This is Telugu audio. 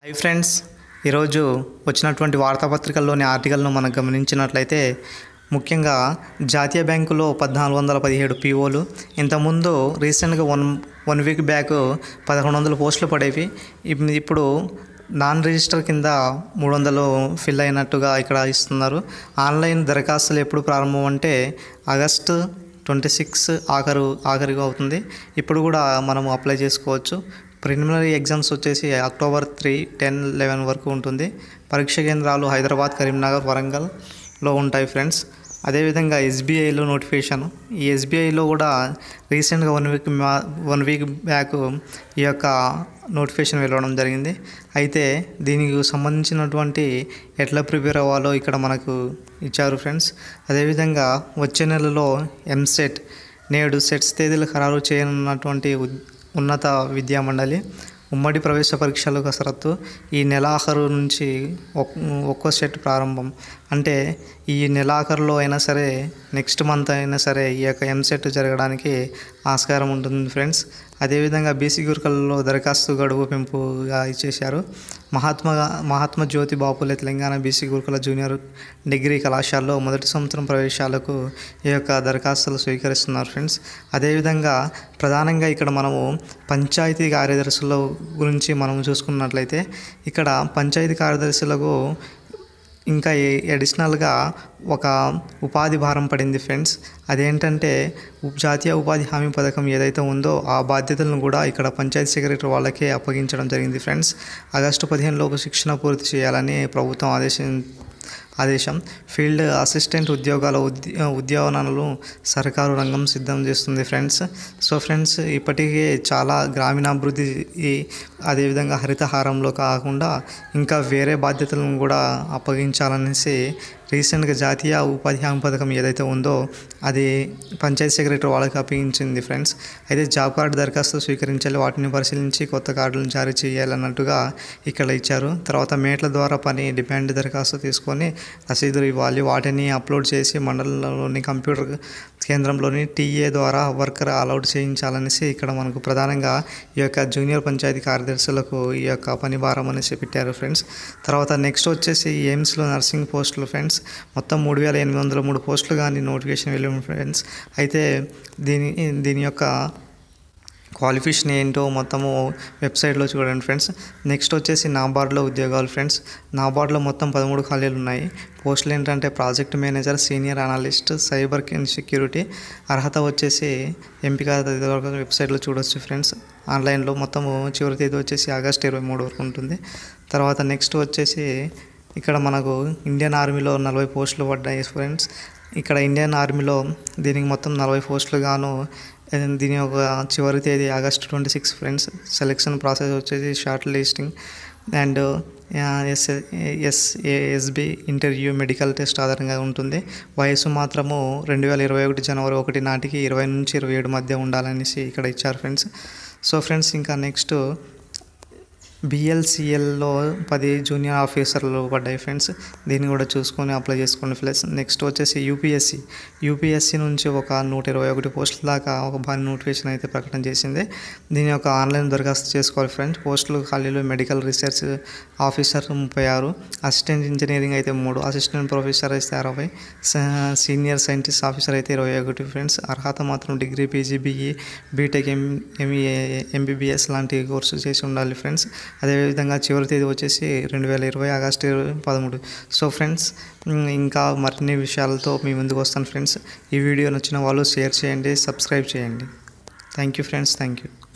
హై ఫ్రెండ్స్ ఈరోజు వచ్చినటువంటి వార్తాపత్రికల్లోని ఆర్టికల్ను మనం గమనించినట్లయితే ముఖ్యంగా జాతీయ బ్యాంకులో పద్నాలుగు వందల పదిహేడు పీఓలు ఇంతకుముందు రీసెంట్గా వన్ వన్ వీక్ బ్యాక్ పదకొండు వందల పోస్టులు పడేవి ఇప్- ఇప్పుడు నాన్ రిజిస్టర్ కింద మూడు వందలు ఫిల్ అయినట్టుగా ఇక్కడ ఇస్తున్నారు ఆన్లైన్ దరఖాస్తులు ఎప్పుడు ప్రారంభం అంటే ఆగస్టు ట్వంటీ సిక్స్ ఆఖరు ఆఖరిగా అవుతుంది ఇప్పుడు కూడా మనము అప్లై చేసుకోవచ్చు ప్రిలిమినరీ ఎగ్జామ్స్ వచ్చేసి అక్టోబర్ త్రీ టెన్ లెవెన్ వరకు ఉంటుంది పరీక్ష కేంద్రాలు హైదరాబాద్ కరీంనగర్ వరంగల్లో ఉంటాయి ఫ్రెండ్స్ అదేవిధంగా ఎస్బీఐలో నోటిఫికేషన్ ఈ ఎస్బీఐలో కూడా రీసెంట్గా one week one week back ఈ యొక్క నోటిఫికేషన్ వెళ్ళడం జరిగింది అయితే దీనికి సంబంధించినటువంటి ఎట్లా ప్రిపేర్ అవ్వాలో ఇక్కడ మనకు ఇచ్చారు ఫ్రెండ్స్ అదేవిధంగా వచ్చే నెలలో ఎంసెట్ నేడు సెట్స్ తేదీలు ఖరారు చేయనున్నటువంటి ఉద్- ఉన్నత విద్యా మండలి ఉమ్మడి ప్రవేశ పరీక్షలు కసరత్తు ఈ నెలాఖరు నుంచి ఒక్- ఒక్కో సెట్ ప్రారంభం అంటే ఈ నెలాఖరులో అయినా సరే నెక్స్ట్ మంత్ అయినా సరే ఈ యొక్క ఎంసెట్ జరగడానికి ఆస్కారం ఉంటుంది ఫ్రెండ్స్ అదేవిధంగా బీసీ గురుకల్లో దరఖాస్తు గడువు పెంపుగా ఇచ్చేశారు మహాత్మా మహాత్మా జ్యోతి బాపులే తెలంగాణ బీసీ గురుకుల జూనియర్ డిగ్రీ కళాశాలలో మొదటి సంవత్సరం ప్రవేశాలకు ఈ యొక్క దరఖాస్తులు స్వీకరిస్తున్నారు ఫ్రెండ్స్ అదేవిధంగా ప్రధానంగా ఇక్కడ మనము పంచాయతీ కార్యదర్శుల గురించి మనం చూసుకున్నట్లయితే ఇక్కడ పంచాయతీ కార్యదర్శులకు ఇంకా ఏ- అడిషనల్గా ఒక ఉపాధి భారం పడింది ఫ్రెండ్స్ అదేంటంటే ఉప్- జాతీయ ఉపాధి హామీ పథకం ఏదైతే ఉందో ఆ బాధ్యతలను కూడా ఇక్కడ పంచాయతీ సెక్రటరీ వాళ్ళకే అప్పగించడం జరిగింది ఫ్రెండ్స్ ఆగస్టు పదిహేనులోపు శిక్షణ పూర్తి చేయాలని ప్రభుత్వం ఆదేశం ఆదేశం ఫీల్డ్ అసిస్టెంట్ ఉద్యోగాల ఉద్య ఉద్యోగాలను సర్కారు రంగం సిద్ధం చేస్తుంది ఫ్రెండ్స్ సో ఫ్రెండ్స్ ఇప్పటికే చాలా గ్రామీణాభివృద్ధి ఈ అదేవిధంగా హరితహారంలో కాకుండా ఇంకా వేరే బాధ్యతలను కూడా అప్పగించాలనేసి రీసెంట్గా జాతీయ ఉపాధి హామీ పథకం ఏదైతే ఉందో అది పంచాయతీ సెక్రటరీ వాళ్ళకి అప్పగించింది ఫ్రెండ్స్ అయితే జాబ్ కార్డు దరఖాస్తు స్వీకరించాలి వాటిని పరిశీలించి కొత్త కార్డులను జారీ చేయాలన్నట్టుగా ఇక్కడ ఇచ్చారు తర్వాత మేట్ల ద్వారా పని డిమాండ్ దరఖాస్తు తీసుకొని రసీదులు ఇవ్వాలి వాటిని అప్లోడ్ చేసి మండలంలోని కంప్యూటర్ కేంద్రంలోని టీఏ ద్వారా వర్కర్ అలౌట్ చేయించాలనేసి ఇక్కడ మనకు ప్రధానంగా ఈ యొక్క జూనియర్ పంచాయతీ కార్యదర్శులకు ఈ యొక్క పని భారం అనేసి పెట్టారు ఫ్రెండ్స్ తర్వాత నెక్స్ట్ వచ్చేసి ఎయిమ్స్లో నర్సింగ్ పోస్టులు ఫ్రెండ్స్ మొత్తం మూడు వేల ఎనిమిది వందల మూడు పోస్టులు కానీ నోటిఫికేషన్ వెళ్ళాము ఫ్రెండ్స్ అయితే దీని దీని యొక్క క్వాలిఫికేషన్ ఏంటో మొత్తము వెబ్సైట్లో చూడండి ఫ్రెండ్స్ నెక్స్ట్ వచ్చేసి నాబార్డ్లో ఉద్యోగాలు ఫ్రెండ్స్ నాబార్డ్లో మొత్తం పదమూడు ఖాళీలు ఉన్నాయి పోస్టులు ఏంటంటే project manager senior analyst cyber security అర్హత వచ్చేసి ఎంపిక తదితర వెబ్సైట్లో చూడొచ్చు ఫ్రెండ్స్ ఆన్లైన్లో మొత్తము చివరి తేదీ వచ్చేసి ఆగస్ట్ ఇరవై మూడు వరకు ఉంటుంది తర్వాత నెక్స్ట్ వచ్చేసి ఇక్కడ మనకు ఇండియన్ ఆర్మీలో నలభై పోస్టులు పడ్డాయి ఫ్రెండ్స్ ఇక్కడ ఇండియన్ ఆర్మీలో దీనికి మొత్తం నలభై పోస్టులు గాను ఆ, దీని యొక్క చివరి తేదీ August twenty six friends selection process వచ్చేసి short listing and S SSB interview medical test ఆధారంగా ఉంటుంది వయసు మాత్రము రెండు వేల ఇరవై ఒకటి జనవరి ఒకటి నాటికి ఇరవై నుంచి ఇరవై ఏడు మధ్య ఉండాలనేసి ఇక్కడ ఇచ్చారు ఫ్రెండ్స్ సో ఫ్రెండ్స్ ఇంకా నెక్స్ట్ బిఎల్సిఎల్లో పది జూనియర్ ఆఫీసర్లు పడ్డాయి ఫ్రెండ్స్ దీన్ని కూడా చూసుకొని అప్లై చేసుకోండి ప్లస్ నెక్స్ట్ వచ్చేసి యూపీఎస్సి యూపీఎస్సి నుంచి ఒక నూట ఇరవై ఒకటి పోస్టుల దాకా ఒక భారీ నోటిఫికేషన్ అయితే ప్రకటన చేసింది దీని యొక్క ఆన్లైన్ దరఖాస్తు చేసుకోవాలి ఫ్రెండ్స్ పోస్టులు ఖాళీలు మెడికల్ రీసెర్చ్ ఆఫీసర్ ముప్పై ఆరు అసిస్టెంట్ ఇంజనీరింగ్ అయితే మూడు అసిస్టెంట్ ప్రొఫెసర్ అయితే అరవై స- సీనియర్ సైంటిస్ట్ ఆఫీసర్ అయితే ఇరవై ఒకటి ఫ్రెండ్స్ అర్హత మాత్రం degree PG BE BTech M MEA MBBS లాంటి కోర్సు చేసి ఉండాలి ఫ్రెండ్స్ అదేవిధంగా చివరి తేదీ వచ్చేసి రెండు వేల ఇరవై ఆగస్టు ఇరవై పదమూడు సో ఫ్రెండ్స్ ఉమ్, ఇంకా మరిన్ని విషయాలతో మీ ముందుకు వస్తాను ఫ్రెండ్స్ ఈ వీడియో నచ్చిన వాళ్ళు షేర్ చేయండి సబ్స్క్రైబ్ చేయండి thank you friends thank you